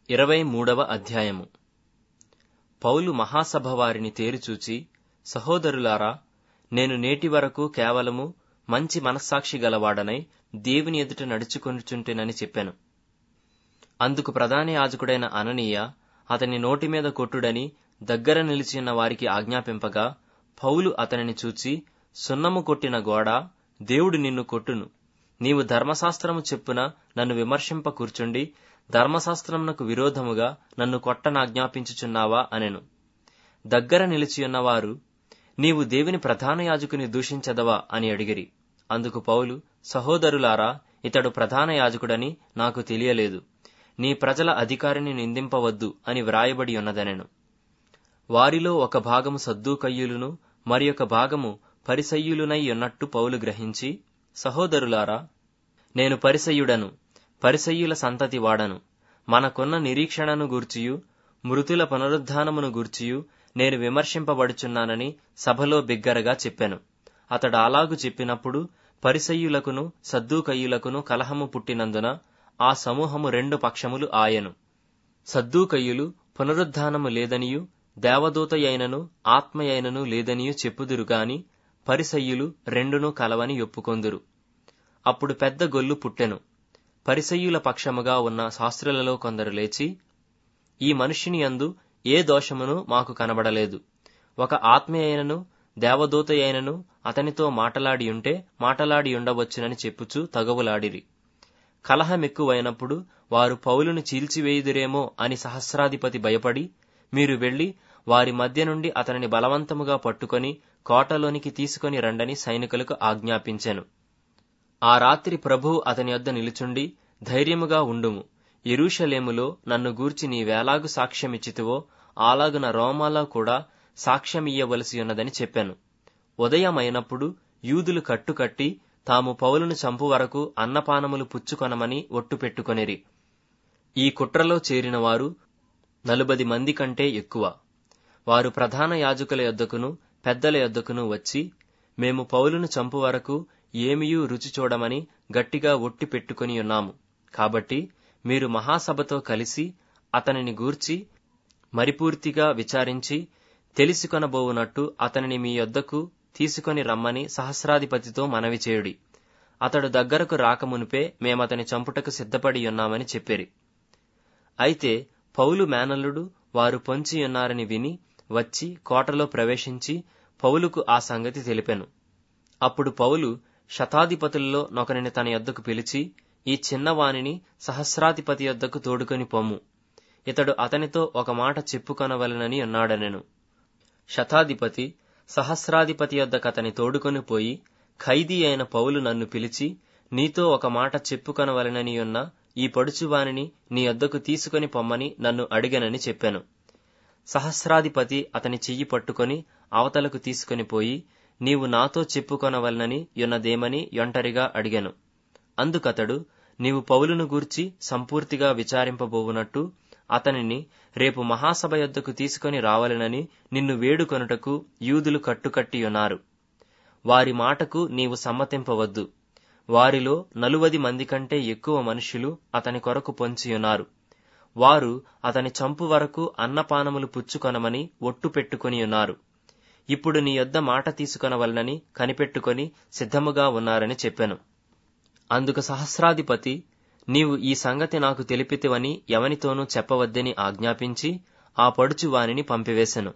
ఇరవై మూడవ అధ్యాయము పౌలు మహాసభ వారిని తేరిచూచి సహోదరులారా నేను నేటి వరకు కేవలము మంచి మనస్సాక్షి గలవాడనై దేవుని ఎదుట నడుచుకొనుచుంటేనని చెప్పాను అందుకు ప్రధాన యాజకుడైన అననీయ అతని నోటి మీద కొట్టుడని దగ్గర నిలిచిన వారికి ఆజ్ఞాపింపగా పౌలు అతనిని చూచి సున్నము కొట్టిన గోడ దేవుడు నిన్ను కొట్టును నీవు ధర్మశాస్త్రము చెప్పున నన్ను విమర్శింప కూర్చుండి ధర్మశాస్త్రమునకు విరోధముగా నన్ను కొట్టనాజ్ఞాపించుచున్నావా అనెను దగ్గర నిలిచియున్నవారు నీవు దేవుని ప్రధాన యాజకుని దూషించదవా అని అడిగిరి అందుకు పౌలు సహోదరులారా ఇతడు ప్రధాన యాజకుడని నాకు తెలియలేదు నీ ప్రజల అధికారిని నిందింపవద్దు అని వ్రాయబడి ఉన్నదనెను వారిలో ఒక భాగము సద్దూకయ్యులును మరి ఒక భాగము పరిసయ్యులునై ఉన్నట్టు పౌలు గ్రహించి సహోదరులారా నేను పరిసయ్యుడను పరిసయ్యుల సంతతి వాడను మనకున్న నిరీక్షణను గూర్చియు మృతుల పునరుద్ధానమును గూర్చియు నేను విమర్శింపబడుచున్నానని సభలో బిగ్గరగా చెప్పాను అతడు అలాగు చెప్పినప్పుడు పరిసయ్యులకును సద్దూకయ్యులకును కలహము పుట్టినందున ఆ సమూహము రెండు పక్షములు ఆయను సద్దూకయ్యులు పునరుద్ధానము లేదనియు దేవదూతయైనను ఆత్మయైనను లేదనియు చెప్పుదురు గాని పరిసయ్యులు రెండును కలవని ఒప్పుకొందురు అప్పుడు పెద్ద గొల్లు పుట్టెను పరిసయ్యుల పక్షముగా ఉన్న శాస్త్రులలో కొందరు లేచి ఈ మనుష్యుని యందు ఏ దోషమును మాకు కనబడలేదు ఒక ఆత్మీయైనను దేవదూతయైనను అతనితో మాటలాడి ఉంటే మాటలాడి ఉండవచ్చునని చెప్పుచూ తగవులాడిరి కలహమెక్కువైనప్పుడు వారు పౌలును చీల్చివేయుదురేమో అని సహస్రాధిపతి భయపడి మీరు వెళ్లి వారి మధ్య నుండి అతనిని బలవంతముగా పట్టుకొని కోటలోనికి తీసుకొని రండని సైనికులకు ఆజ్ఞాపించెను ఆ రాత్రి ప్రభువు అతని వద్ద నిలుచుండి ధైర్యముగా ఉండుము ఎరూషలేములో నన్ను గూర్చి నీవేలాగు సాక్ష్యమిచ్చితివో అలాగున రోమాలో కూడా సాక్ష్యమియ్యవలసి ఉన్నదని చెప్పాను ఉదయమైనప్పుడు యూదులు కట్టుకట్టి తాము పౌలును చంపు వరకు అన్నపానములు పుచ్చుకొనమని ఒట్టు పెట్టుకొనిరి ఈ కుట్రలో చేరిన వారు నలుబది మంది కంటే ఎక్కువ వారు ప్రధాన యాజకుల యొద్దకును పెద్దల యొద్దకును వచ్చి మేము పౌలును చంపు వరకు ఏమియూ రుచి చూడమని గట్టిగా ఒట్టి పెట్టుకుని ఉన్నాము కాబట్టి మీరు మహాసభతో కలిసి అతనిని గూర్చి మరిపూర్తిగా విచారించి తెలిసికొనబోవునట్టు అతనిని మీ యొద్దకు తీసుకొని రమ్మని సహస్రాధిపతితో మనవి చేయుడి అతడు దగ్గరకు రాకమునిపే మేమతని చంపుటకు సిద్ధపడి ఉన్నామని చెప్పిరి అయితే పౌలు మేనల్లుడు వారు పొంచి ఉన్నారని విని వచ్చి కోటలో ప్రవేశించి పౌలుకు ఆ సంగతి తెలిపెను అప్పుడు పౌలు శతాధిపతుల్లో నొకరిని తన యొద్దకు పిలిచి ఈ చిన్నవానిని సహస్రాధిపతి యొద్దకు తోడుకొని పొమ్ము ఇతడు అతనితో ఒక మాట చెప్పుకొనవలనని ఉన్నాడనెను శతాధిపతి సహస్రాధిపతి యొద్దకు అతని తోడుకొని పోయి ఖైదీ అయిన పౌలు నన్ను పిలిచి నీతో ఒక మాట చెప్పుకొనవలనని ఉన్న ఈ పడుచువానిని నీ యొద్దకు తీసుకొని పొమ్మని నన్ను అడిగనని చెప్పాను సహస్రాధిపతి అతని చెయ్యి పట్టుకొని అవతలకు తీసుకొని పోయి నీవు నాతో చెప్పుకొనవలనని యున్నదేమని ఒంటరిగా అడిగాను అందుకతడు నీవు పౌలును గూర్చి సంపూర్తిగా విచారింపబోవునట్టు అతనిని రేపు మహాసభ యొద్దకు తీసుకొని రావాలనని నిన్ను వేడుకొనుటకు యూదులు కట్టుకట్టియున్నారు వారి మాటకు నీవు సమ్మతింపవద్దు వారిలో నలువది మంది కంటే ఎక్కువ మనుష్యులు అతని కొరకు పొంచియున్నారు వారు అతని చంపు వరకు అన్నపానములు పుచ్చుకొనమని ఒట్టు పెట్టుకుని ఉన్నారు ఇప్పుడు నీ యొద్ద మాట తీసుకొనవలనని కనిపెట్టుకొని సిద్ధముగా ఉన్నారని చెప్పాను అందుకు సహస్రాధిపతి నీవు ఈ సంగతి నాకు తెలిపితివని ఎవనితోనూ చెప్పవద్దని ఆజ్ఞాపించి ఆ పడుచు వానిని పంపివేశెను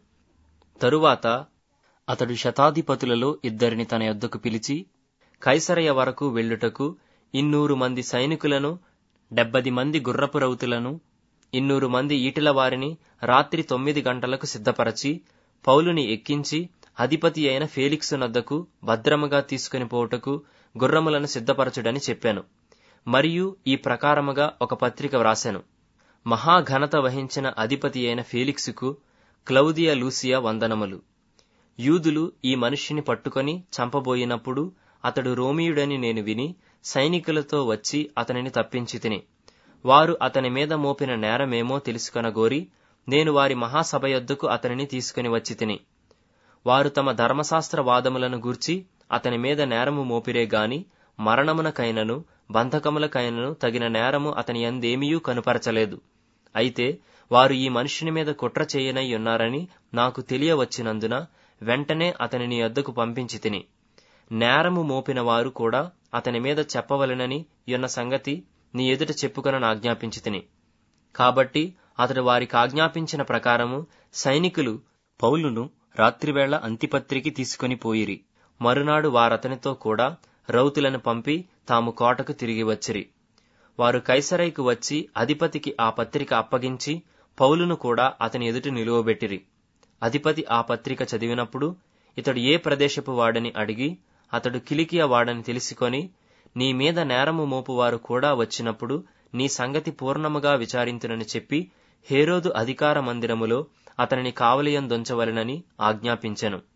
తరువాత అతడు శతాధిపతులలో ఇద్దరిని తన యొద్దకు పిలిచి కైసరయ వరకు వెళ్ళుటకు ఇన్నూరు మంది సైనికులను డెబ్బది మంది గుర్రపు రౌతులను ఇన్నూరు మంది ఈటిల వారిని రాత్రి తొమ్మిది గంటలకు సిద్ధపరచి పౌలుని ఎక్కించి అధిపతి అయిన ఫేలిక్సు నద్దకు భద్రముగా తీసుకుని పోవుటకు గుర్రములను సిద్ధపరచుడని చెప్పాను మరియు ఈ ప్రకారముగా ఒక పత్రిక వ్రాశాను మహాఘనత వహించిన అధిపతి అయిన ఫేలిక్సుకు క్లౌదియా లూసియా వందనములు యూదులు ఈ మనుష్యుని పట్టుకొని చంపబోయినప్పుడు అతడు రోమియుడని నేను విని సైనికులతో వచ్చి అతనిని తప్పించి తిని వారు అతని మీద మోపిన నేరమేమో తెలుసుకొనగోరి నేను వారి మహాసభ యొద్దకు అతనిని తీసుకుని వచ్చి తిని వారు తమ ధర్మశాస్త్ర వాదములను గూర్చి అతని మీద నేరము మోపిరే గాని మరణమునకైనను బంధకములకైనను తగిన నేరము అతని యందేమియూ కనుపరచలేదు అయితే వారు ఈ మనుష్యుని మీద కుట్ర చేయనై ఉన్నారని నాకు తెలియవచ్చినందున వెంటనే అతని నీ వద్దకు పంపించి తిని నేరము మోపిన వారు కూడా అతని మీద చెప్పవలెనని యొన్న సంగతి నీ ఎదుట చెప్పుకొనని ఆజ్ఞాపించి తిని కాబట్టి అతడు వారికి ఆజ్ఞాపించిన ప్రకారము సైనికులు పౌలును రాత్రివేళ అంతిపత్రికి తీసుకొని పోయిరి మరునాడు వారతనితో కూడా రౌతులను పంపి తాము కోటకు తిరిగి వచ్చిరి వారు కైసరైకు వచ్చి అధిపతికి ఆ పత్రిక అప్పగించి పౌలును కూడా అతని ఎదుట నిలువబెట్టిరి అధిపతి ఆ పత్రిక చదివినప్పుడు ఇతడు ఏ ప్రదేశపు వాడని అడిగి అతడు కిలికియ వాడని తెలుసుకొని నీ మీద నేరము మోపువారు కూడా వచ్చినప్పుడు నీ సంగతి పూర్ణముగా విచారింతునని చెప్పి హేరోదు అధికార మందిరములో అతనిని కావలియందొంచవలెనని ఆజ్ఞాపించెను